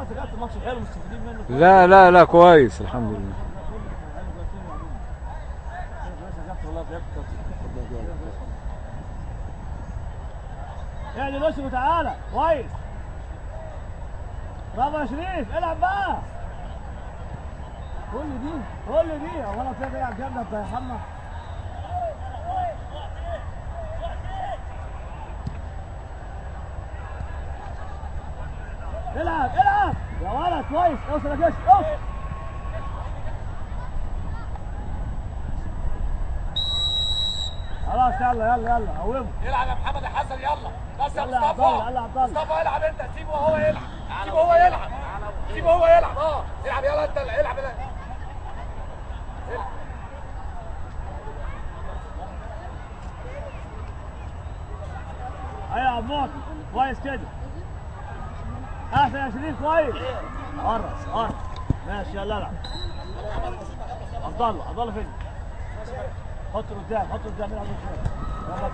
خلاص يا كابتن ماتش حلو مستفيدين منه لا لا لا كويس الحمد لله يعني لوسي تعالى كويس برافو يا شريف العب بقى كل دي كل دي هو انا طلعت العب جنبك يا محمد العب العب يا ولد كويس اوصل يا جيش اوصل خلاص يلا يلا يلا قومه يلعب يا محمد يا حسن يلا بس يا يلا يا عبد الله، يلا يا عبد مصطفى الله. مصطفى العب انت سيبه هو يلعب سيبه هو يلعب سيبه هو يلعب اه العب يلا انت العب يلا ايوه يا عبد الله كويس كده احسن يا شريف كويس قرص قرص ماشي يلا العب عبد الله عبد الله فين حط قدام حط قدام العب قدام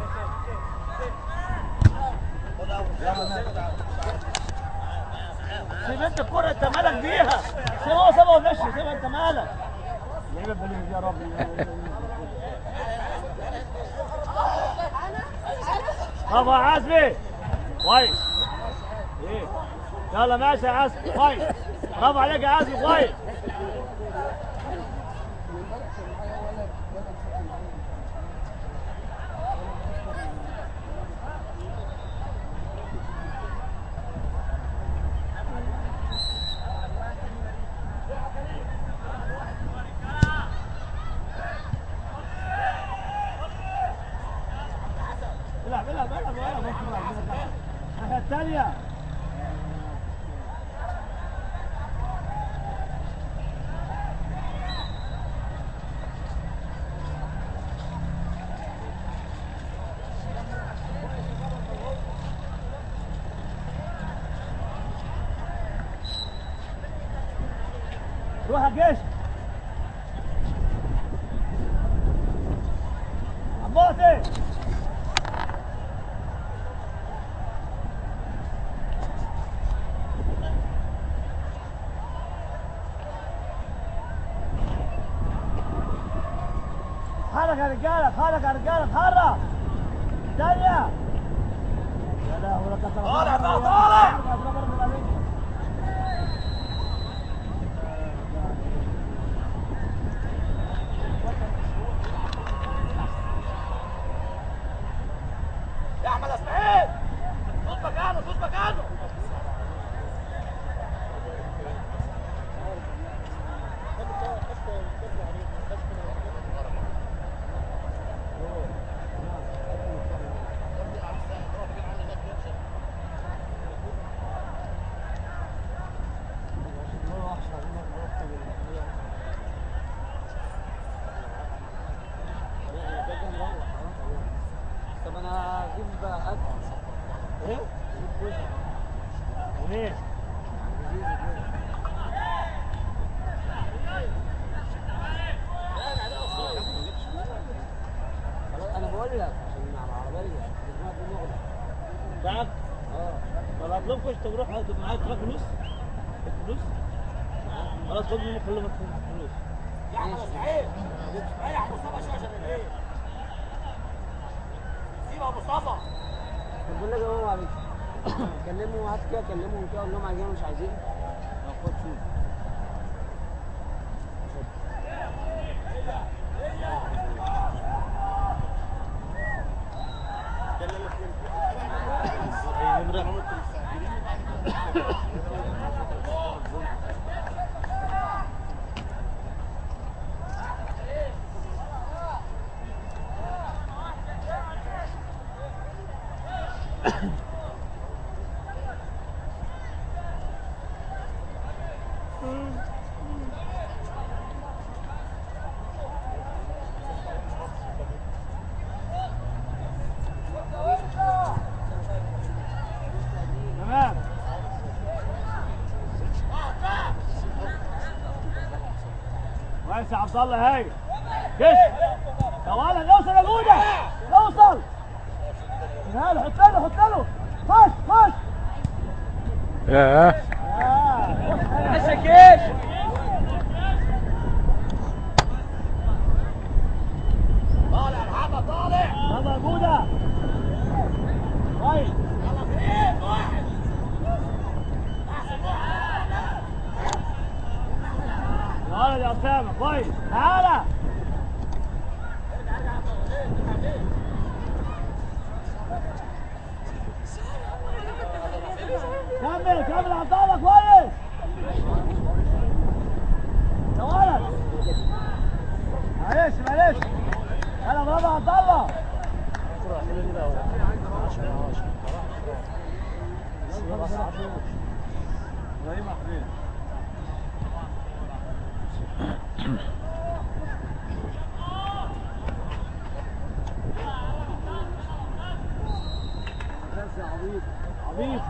يلا كده يلا ماشي. سيب انت الكرة انت مالك بيها سيب هو سيبها ومشي سيب انت مالك لعيبه بليز يا رب برافو يا عزمي كويس ايه يلا ماشي يا عزمي كويس برافو عليك يا عزمي كويس العب العب العب العب الناحية الثانية روح يا جيش عبوتي حرك يا رجاله حرك يا رجاله اتحرك ثانية يا لهوي لك طالع بقى، طالع. يا احمد اسماعيل شوط مكانه شوط مكانه طب انا هجيب اكل ايه؟ منين؟ خلاص انا بقول لك عشان على العربيه دماغي مغلق تعب اه ما بطلبكش تروح هاخد معاك تاخد فلوس خد فلوس خلاص خد منه كل فلوس يا احمد اسماعيل ريح مصطفى شويه عشان الايه سيبها يا مصطفى طب بقول لك ايه معلش كلموا هات كده كلمهم كده قول لهم عايزين مش عايزين خد شوف تمام كويس يا عبد الله هاي كش يا ولد نوصل يا جوده نوصل تعال حط له حط له خش خش ياه آه. كويس تعالى كمل كمل عبد الله كويس يا ولد معلش معلش انا برافو عبد الله ابراهيم عفريت عبيط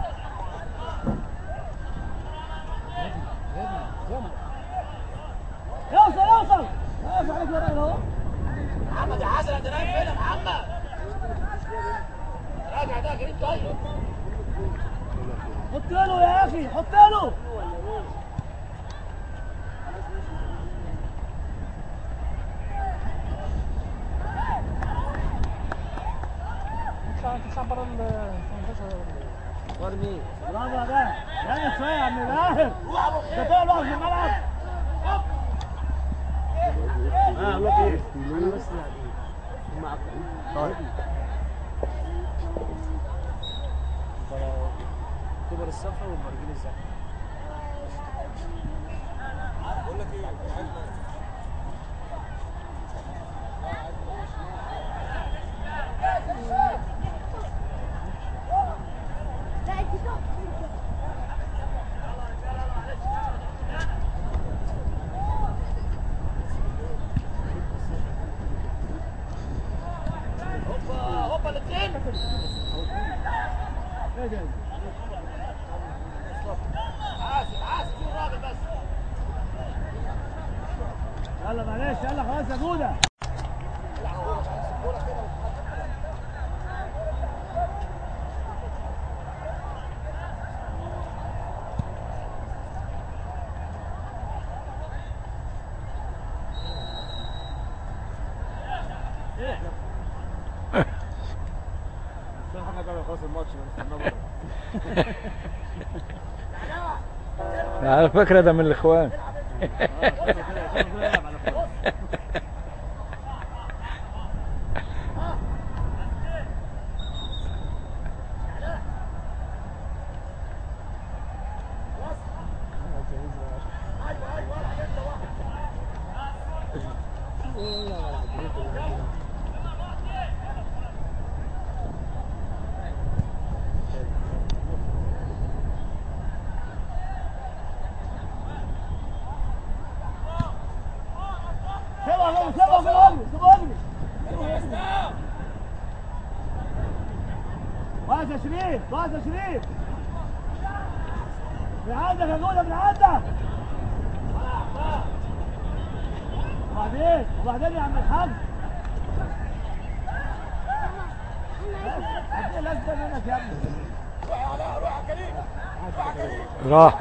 يوصل يوصل يوصل عليك يا راجل اهو محمد يا حسن انت نايم فين يا محمد؟ راجع ده جريت طيب حط له يا اخي حط له ور مين؟ برافو يا ده يعني شويه يا عم باهر انت طالع لوحدك في الملعب اه اقول لك ايه انا بس لاعبين هم اكتر كبر الصفا والبرجيل الزرقاء هوبا هوبا الاثنين ايه ده حاسب حاسب شوف الراجل بس يلا معلش يلا خلاص يا جوده على فكرة ده من الإخوان سيبها اجري سيبها اجري سيبها اجري كويس يا شريف كويس يا شريف من عندك يا جوده من عندك وبعدين وبعدين يا عم الحاج هتلاقي لازم منك يا ابني روح يا علاء روح يا كريم روح يا كريم راحت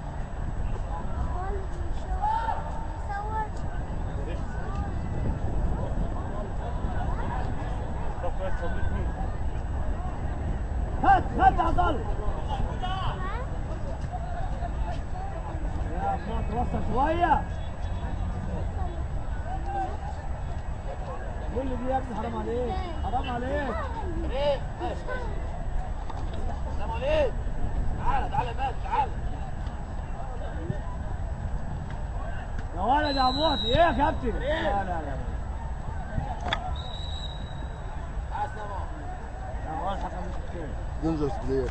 هات هات يا عبد الله يا اخوان توصل شويه كل دي يا ابني حرام عليك حرام عليك كريم ماشي ماشي سلام عليك تعالى تعالى مات تعالى يا ولد يا عموتي ايه يا كابتن لا لا لا حاسس يا ماما يا ولد الحكم مش كده ننزل اسكندريه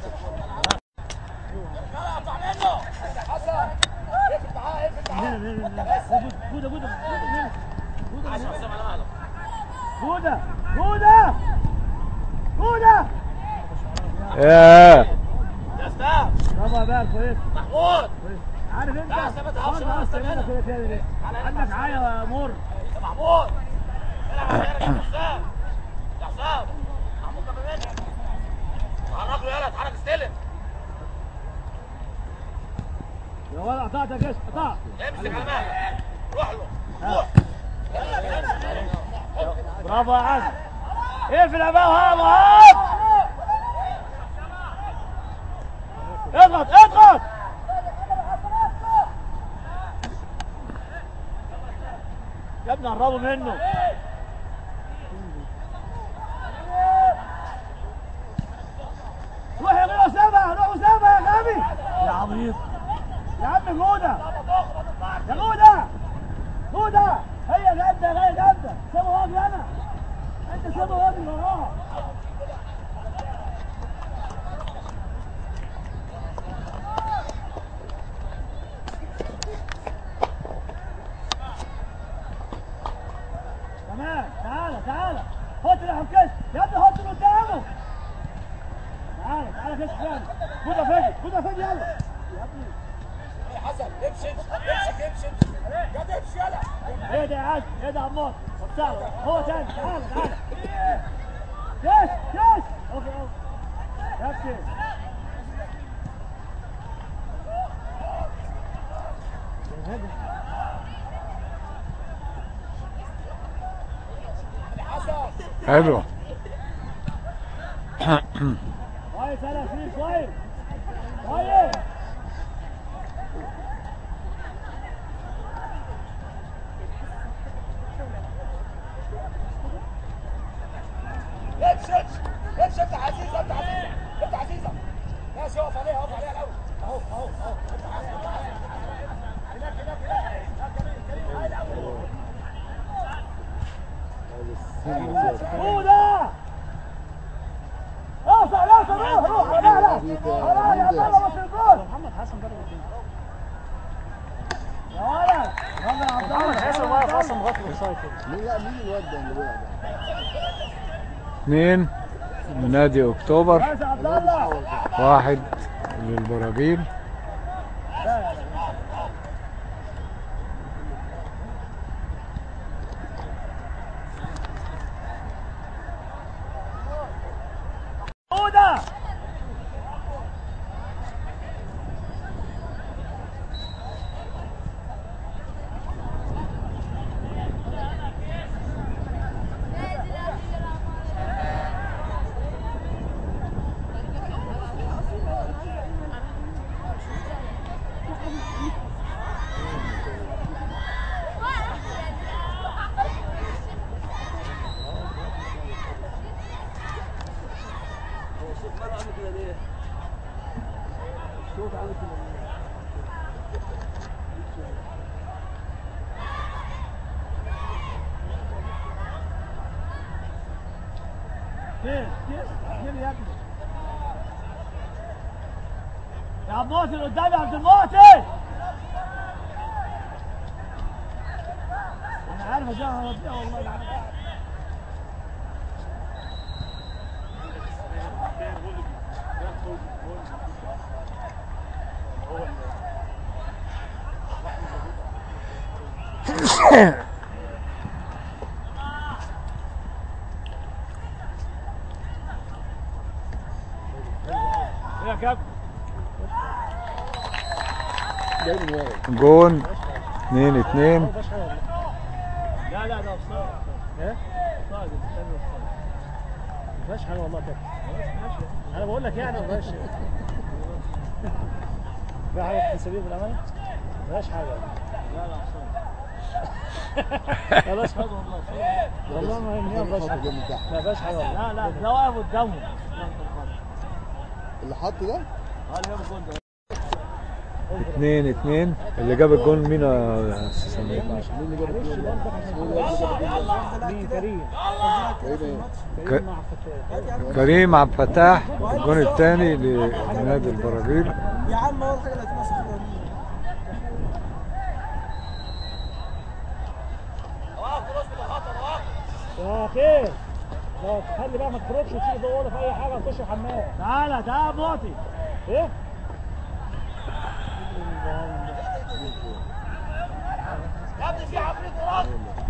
يلا اقطع منه يا حسن اقفل معاه اقفل معاه هنا هنا هنا جودة جودة جودة جودة عشان حسام على مهلك جودة جودة جودة ياه يا استاذ برافو يا بال كويس محمود كويس عارف انت لا، أصل ما تهافش برضه بقى، عاوز استنى. تعملها كده كده ليه؟ على هنا عندك مع عايه يا مر يا محمود العب على يا حسام يا حسام محمود جنب منك حرك له يلا اتحرك استلم يا ولد قطعت يا كش قطعت امسك على مهلك روح له ها. برافو يا عزم اقفل يا بقى وهاب وهاب اضغط اضغط منه روح يا غير اسامه روح اسامه يا غبي يا عبيط يا عم جوده يا جوده جوده هي جامده هي جامده سيبه هو انا انت سيبه هو اللي وراها تمام تعالى تعالى حط له كش يا ابني حط له قدامه تعالى تعالى كش فين خدها فادي خدها فادي يلا يا ابني حسن امشي امشي امشي امشي يا امشي يلا ايه ده يا عز ايه ده يا عمار وبتاع هو تاني تعالى تعالى كش كش اوكي اوكي نفسي حلو كويس انا شريف كويس كويس امشي امشي امشي انت عزيزه انت عزيزه انت عزيزه ماشي اقف عليها اقف عليها الاول اهو اهو اهو انت عزيزه انت عزيزه هناك هناك هناك هناك كريم كريم تعالى الاول هودا اوصل اوصل روح روح لا لا لا يا عبد الله وصل الجول محمد حسن ضرب يا ولد محمد عبد الله حسن واقف اصلا مغطي مين لا مين الواد ده اللي بيلعب ده؟ اثنين من نادي اكتوبر يا عبد الله واحد للبراجيل هودا الصوت ماله عامل كده ليه؟ الصوت عامل كده ليه؟ كيف كيف كيف يا ابني يا عبد المعطي اللي قدامي يا عبد المعطي انا عارف اجاها ربيع والله العظيم يا كابتن جاي من ورا جون اثنين اثنين لا لا ده اوفسايد ايه؟ اوفسايد استنى اوفسايد ما فيهاش حاجه والله كده انا بقول لك يعني ما فيهاش في حاجه في سبيل بالامانه ما فيهاش حاجه لا لا اوفسايد ما فيهاش حاجه والله والله ما هي ما فيهاش الخط حاجه جاي من تحت ما فيهاش حاجه لا لا ده واقف قدامه اللي حط ده اه اللي هو الجول ده اثنين اثنين اللي جاب الجون مين يا أستاذ سمير؟ مين اللي جاب الجول ده؟ اسمه إيه الواد اللي جاب الجول ده؟ مين كريم كريم ايه؟ ك- كريم عبد الفتاح الجون الثاني لنادي البراجيل يا عم اول حاجه اللي هتمسك وقف خلاص من الخطر وقف يا خير لا خلي بقى ما تخرجش وتيجي تدور في اي حاجه تخش الحمام تعالى تعالى معطي ايه يا ابني في عفريت وراك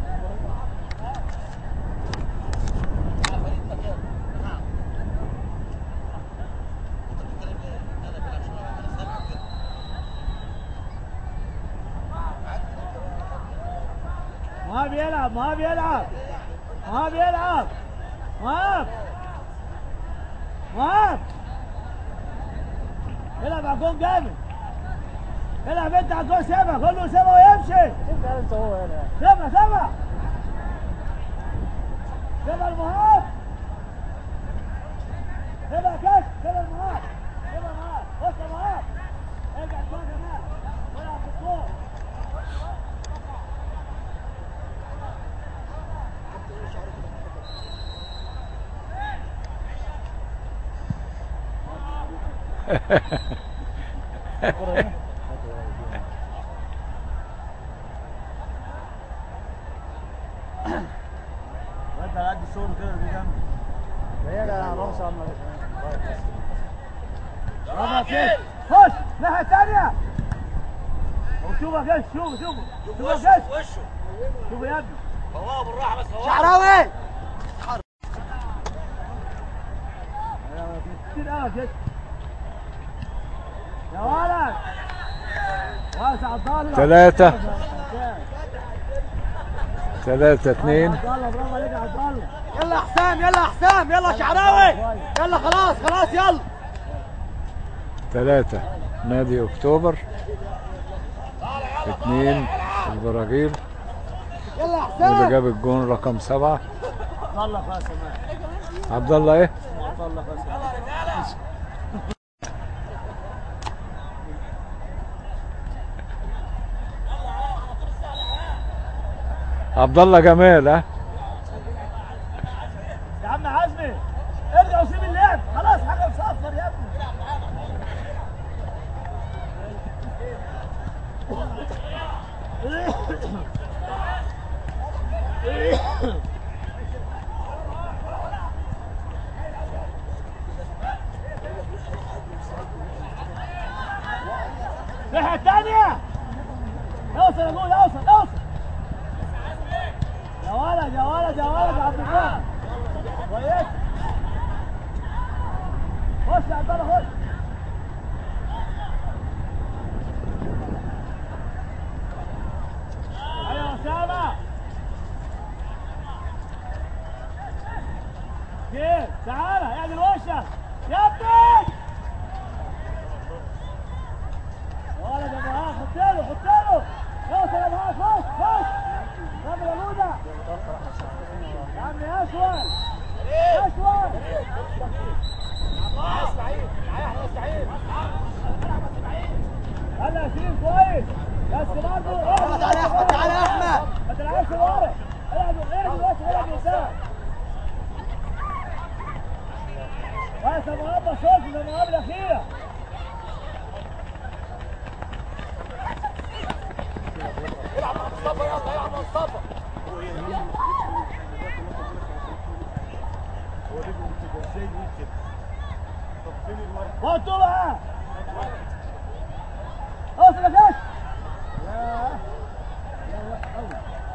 ما بيلعب ما بيلعب ما بيلعب ما ما العب على الجون جامد العب انت على الجون سيبها قول له سيبها ويمشي انت انت هو هنا سيبها سيبها يلا المهاب يلا كش يلا المهاب يلا المهاب بص يا مهاب ارجع شويه كمان والعب في الكوره وانت على قد الشغل كده دي جنبي هي انا بوصل على يلا كده خش ناحية تانية وشوف يا جيش شوف شوف شوف يا جيش وشه شوف يا ابني فواه بالراحه بس فواه شعراوي كتير قوي يا جيش يا ولد واسع الضالة ثلاثة. ثلاثة اثنين عبد الله برافو عليك يا عبد الله يلا يا حسام يلا يا حسام يلا شعراوي يلا خلاص خلاص يلا ثلاثة نادي اكتوبر اثنين البراجيل يلا يا واللي حسام جاب الجون رقم سبعة عبد الله خلاص يا مان عبد الله ايه؟ عبد الله خلاص يا مان. عبد الله جمال ها يا عم عزمي ارجع وسيب اللعب خلاص حاجه مصفر يا ابني الناحيه الثانيه اوصل يا جول اوصل اوصل يا ولد يا ولد يا ولد يا عبد الله كويس خش يا عبد الله خش ايوه اسامه كيف تعالى اعدل وشك يا ابني يا ولد يا مهاب حط له حط له اوصل يا مهاب خش خش رامي يا لوده يا عم يا اسود اسود هلا شيل كويس بس برضه احمد علي احمد تعالى يا احمد ما تلعبش ورا العب العب بس العب قدام كويس يا مهاب بصوت يا مهاب الاخيره العب مع مصطفى يلا العب مع مصطفى وانتوا بقى اوصل يا جيش يا يا وحش قوي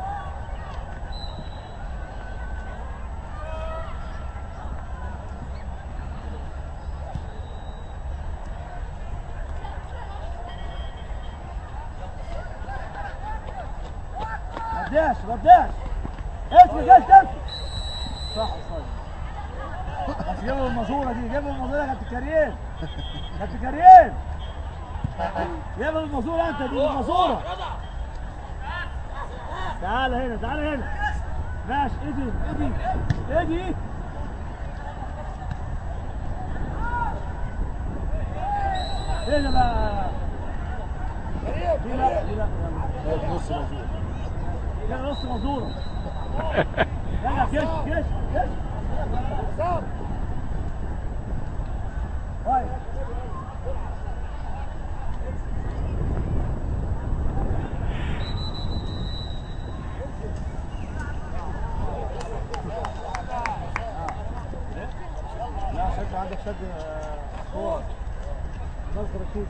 رداش رداش امشي جيش امشي صح صح بس جيبوا المزورة دي جيبوا المزورة يا كابتن كريم كابتن كريم جيبوا المزورة انت دي المزورة تعال هنا تعال هنا ماشي ايدي ايدي ايدي ايه ده بقى دي لا دي لا نص مزورة كده نص مزورة يلا كش كش كش طيب لا شد عندك شد صور نظر الشوط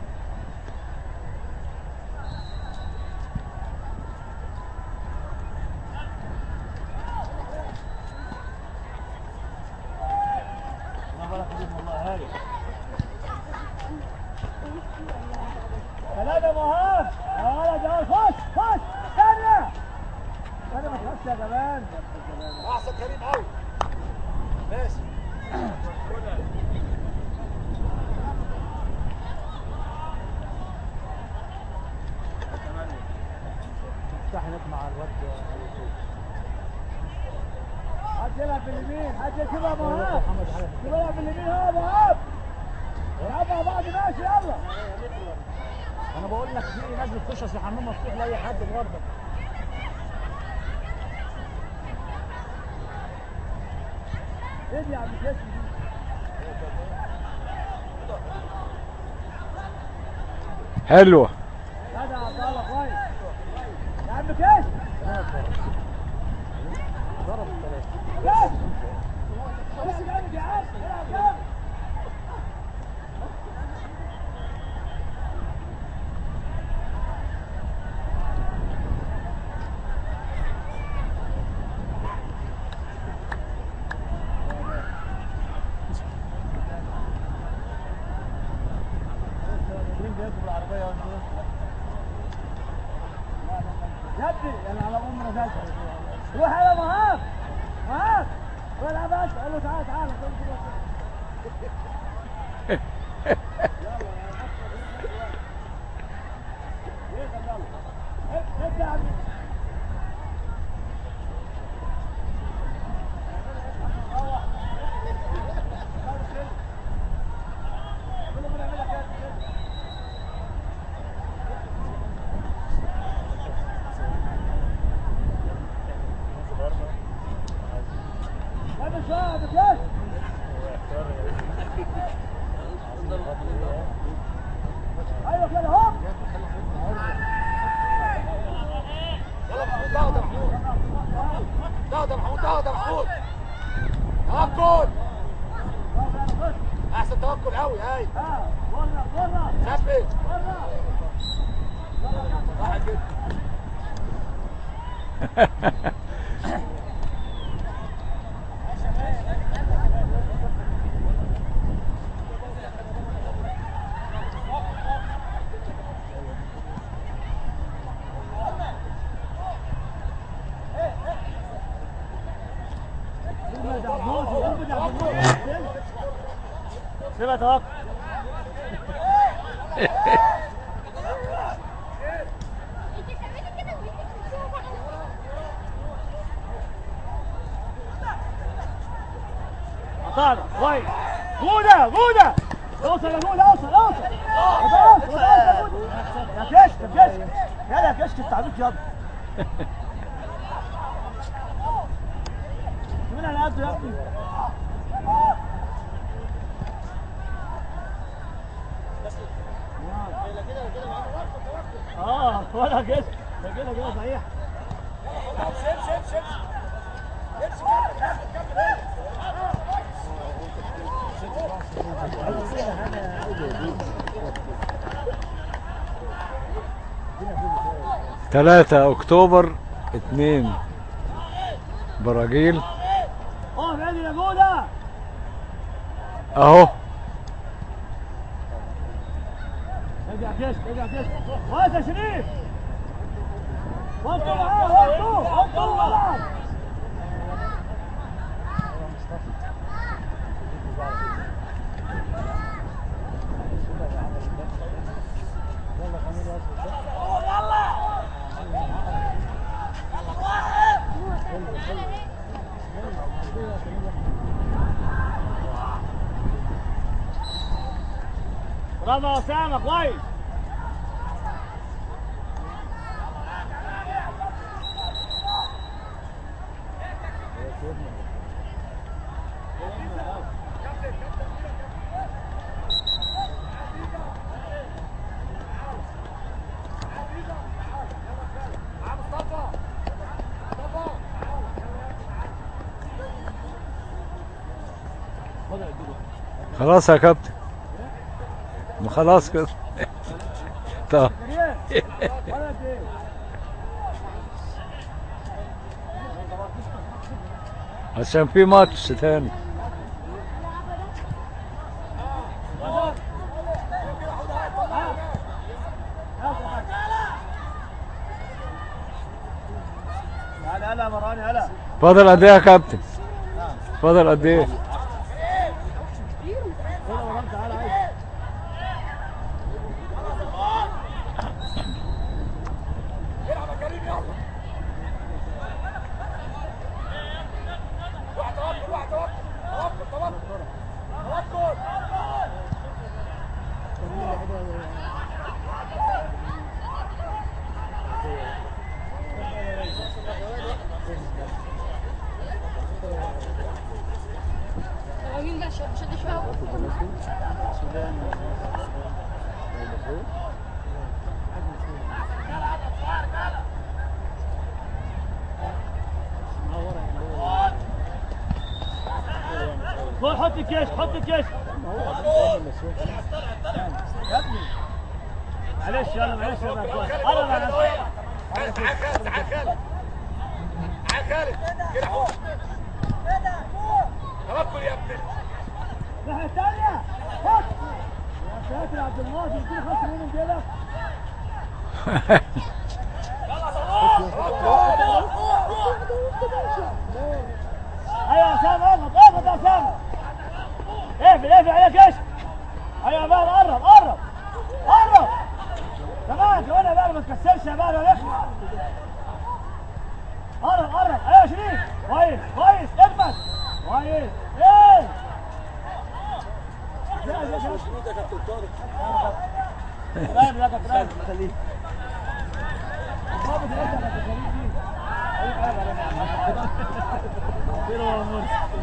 الله بارك فيكم والله هاي ثلاثة مهاب يا ولد يا ولد خش خش ثانية ثانية ما تخش يا جمال احسن كريم قوي ماشي افتح هناك مع الواد هات يلعب بال يلا يا مهاب يلا باليمين ها يا مهاب العب مع بعض ماشي يلا انا بقول لك في ناس بتخش اصل الحمام مفتوح لاي حد برضه ايه دي يا عم كيس حلوة هذا يا عبد الله كويس يا عم كيس ضرب الثلاثه كيس العب جامد يا عم العب جامد يا ابني انا على ام نزلت روح يا مهاب مهاب روح العب انت قول له تعالى تعالى خد كده. يلا يلا ابدا يا عم هذا شاهد كيف ايوه كده اهو يلا محمود ضغط يا محمود ضغط يا محمود ضغط يا محمود توكل احسن توكل قوي هاي ها بره بره ثبت بره صح كده ابعد يا عبود ابعد يا عبود سيبها توكل قطعنا كويس جودة جودة اوصل يا جودة اوصل اوصل اوصل اوصل يا جودة. يا كشك يا كشك يلا يا كشك التعبيط يلا مين على قده يا ابني اه ولا كشك ده كده كده صحيح شيل شيل شيل امشي كمل كمل كمل تلاتة أكتوبر اتنين براجيل اه نادي يا جودة أهو ارجع كشك ارجع كشك وقت يا شريف وقتوا معاه وقتوا وقتوا الملعب برافو يا اسامه كويس مع مصطفى مصطفى خلاص يا كابتن ما خلاص كده طب كريم ولد ايه عشان في ماتش تاني هلا هلا مراني هلا فاضل قد ايه يا كابتن فاضل قد ايه هلا مراني تعالى عايز العب يا كريم يلا واحد توكل واحد توكل خد حط الكيش حط الكيش يا ابني معلش يلا معلش يا ابني قرب على نفسك تعال خالد تعال خالد تعال خالد كده فوق توكل يا ابني الناحية الثانية خد يا ساتر يا عبد الناصر اديني خمس منهم كده ايوه يا اسامه اضغط اضغط يا اسامه اقفل اقفل عليك ايش ايوه يا بقى قرب قرب قرب كمان كمان يا بقى ما تكسرش يا بقى ولا قرب قرب ايوه يا شريف كويس كويس اثبت كويس ايه لا لا لا طيب لا طيب خليه الضابط اللي انت هتخليه فيه اي حاجه على خير وامور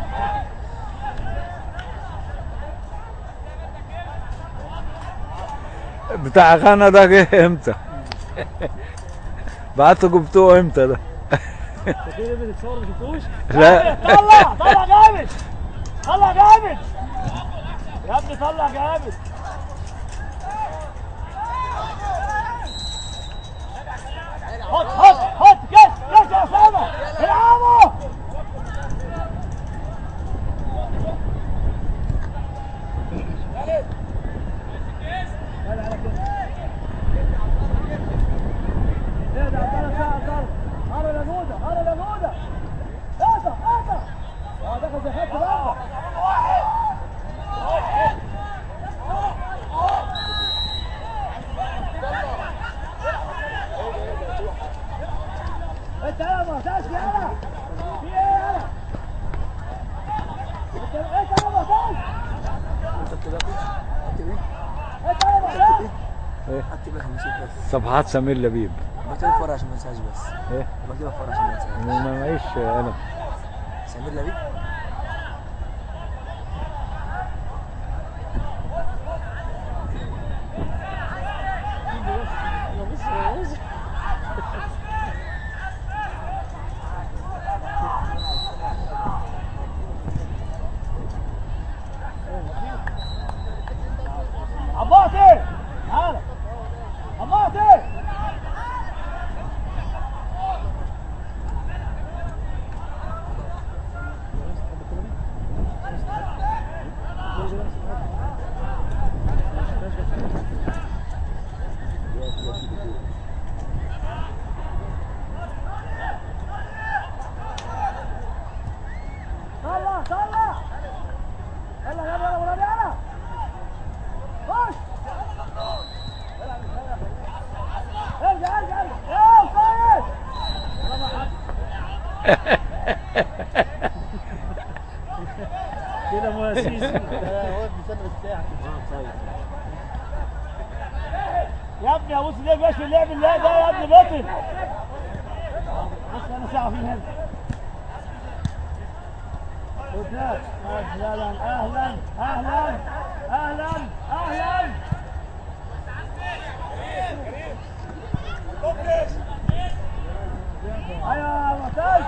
بتاع غانا ده جه امتى؟ بعتوا جبتوه امتى ده؟ كده بتصور ما شفتوش لا. طلع طلع جامد طلع جامد يا ابني طلع جامد حط حط حط كش كش يا اسامه العبوا ايه ده عبالة ساعة عبالة هرب يا جودة هرب يا جودة اقطع اقطع اه دخل زي خط الأرض انت يا معتز يلا في ايه يلا انت انت يا معتز انت يا معتز هكتب 50 بس صفحات سمير لبيب بكتب فرع عشان ما انساهاش بس ايه؟ بكتبها فرع عشان ما انساهاش ما ما معيش قلم سمير لبيب عباطي تعال عباطي طلع طلع يلا يلا يلا ولاد يلا خش ارجع ارجع ارجع يا كويس كده مؤسس هو بيسلم الساعه يا ابني ابص ليه جاش في اللعب اللي ده يا ابني بطل بص انا ساعه في هنا قدام اهلا اهلا اهلا اهلا اهلا ايوه يا معتز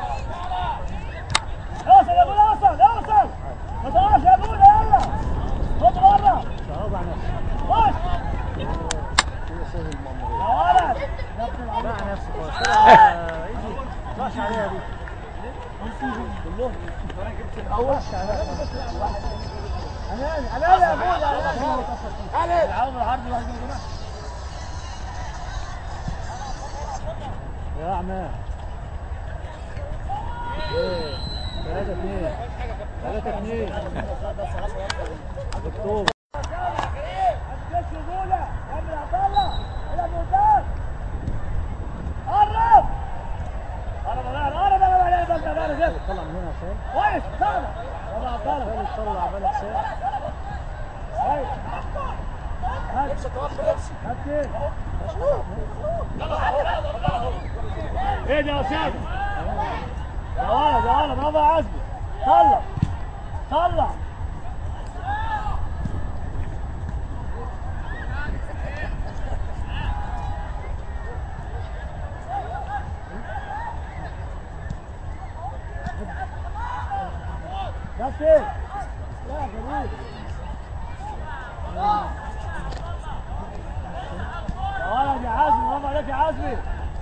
اوصل يا ابو اوصل اوصل ما تقعش يا ابونا يلا خد بره خش يا ولد مع نفسك طلعش عليها دي كلهم اول امان امان يا ابونا امان العرض العرض واحد من جناح يا عمان ايه ثلاثة اثنين ثلاثة اثنين دكتور هتكش بولا يا ابن عبد الله الى قدام قرب قرب قرب قرب قرب عليه بس بقى زين طلع من هنا عشان كويس طلع طلع عبد الله طلع بالك ساعة كويس هات هات كده ايه ده يا اسامه يا ولد يا ولد برافو يا عزمي طلع طلع كابتن لا يا كريم يا ولد يا عزمي برافو عليك يا عزمي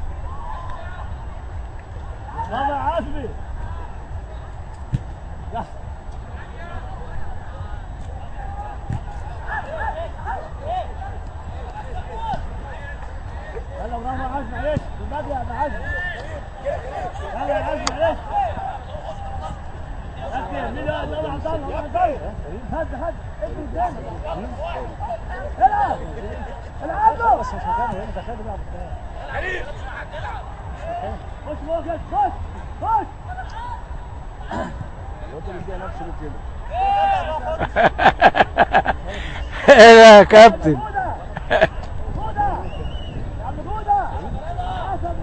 برافو يا عزمي يلا يلا برافو يا عزمي معلش من بدري يا ابو عزمي يلا يا عزمي معلش أكتر مين يا يلا عبد الله عبد الله هد هد ابني قدامك العب العب له بس مش مكانه انت خد بقى خش فوق خش خش الواد ده بيديها نفسه ليه كده ايه ده يا كابتن جودة جودة يا عم جودة حسن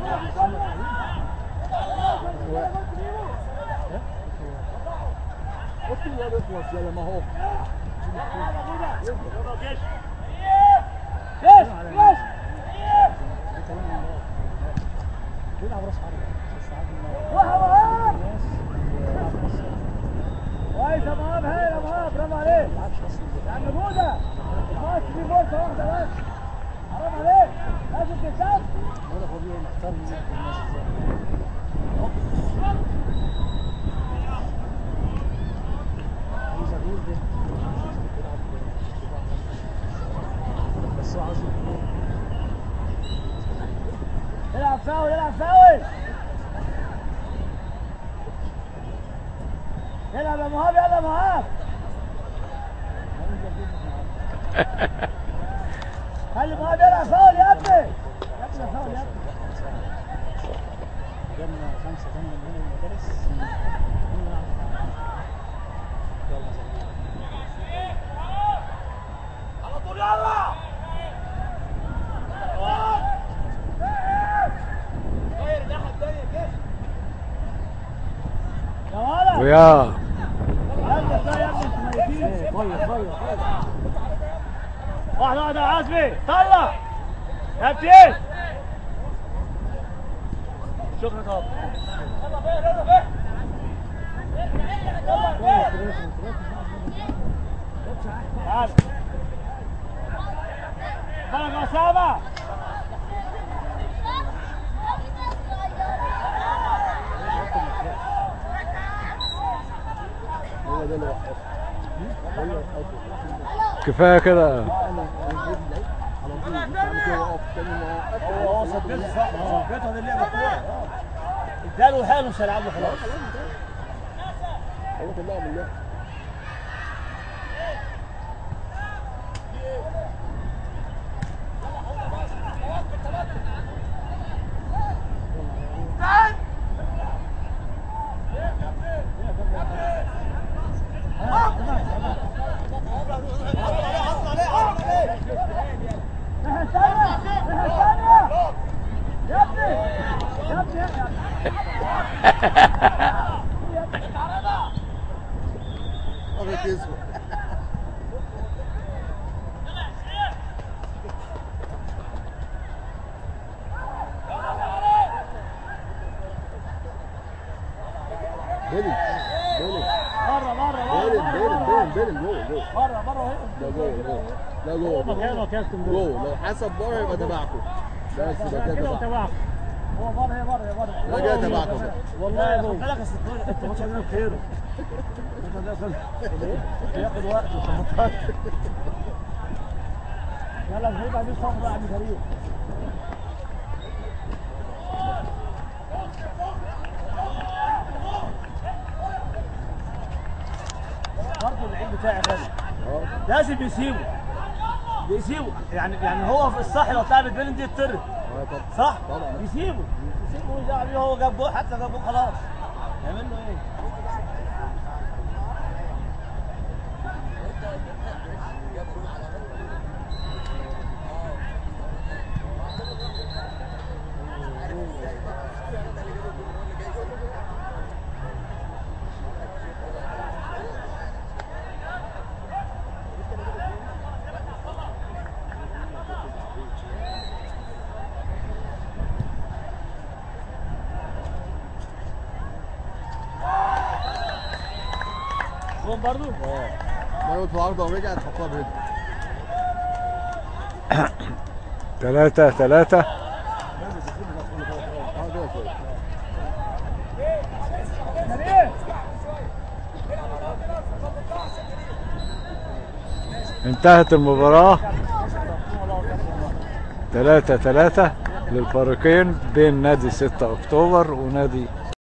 قلت الواد اخلص يلا ما هو ليش ليش روح يا مهاب كويس يا مهاب هاي يا مهاب برافو عليك يا عم جودة ماتش في فرصة واحدة بس حرام عليك لازم تكسب العب فاول العب فاول العب يا مهاب يلا يا مهاب خلي مهاب يلعب فاول يا ابني يا ابني فاول يا ابني جبنا خمسة ثمانية من هنا المدارس على طول يلا غير الناحية الثانية كده يا ولد ويا يا ابني ازاي يا ابني انتوا ميتين طيب طيب واحدة واحدة يا عزمي طلع كابتن شكرا طب تعال خلق أسامة هو ده اللي وقفه ده اللي وقفه كفايه كده انا رجلي على طول بعد كده وقف تاني ما وقف هو هو ثبته صح هو ثبته دي اللعبة كورة اداله حاله مش هيلعب له خلاص هو طلعه من اللعب الناحية الثانية الناحية الثانية يا ابني يا ابني يا هذا كسبه بيلي بيلي بره بره بيلي بره بيلي بيلي بيلي جوه جوه بره بره لا جوه جوه لا جوه مكانه جوه كابتن جوه لو حسب بره يبقى تبعكم بس يبقى كده كده تبعكم تبعك هو بره هي بره هي بره لا كده تبعكم والله خد بالك يا ستور انت ماتش عندنا بخير ياخد وقت وخبطات يلا مش هيبقى دي صفرا يا عم كريم برضه اللعيب بتاعي غالي اه لازم بيسيبه بيسيبه يعني يعني هو في الصح لو اتلعبت بيلين دي تطرد اه طب صح؟ طبعا. بيسيبه بيسيبه ويزعل بيه هو جاب جول حتى جاب جول خلاص يعمل له ايه؟ جون برضو ما يقول في عرضه ورجع تحطها بهيد ثلاثة ثلاثة اه كده كويس انتهت المباراة ثلاثة ثلاثة للفريقين بين نادي 6 أكتوبر ونادي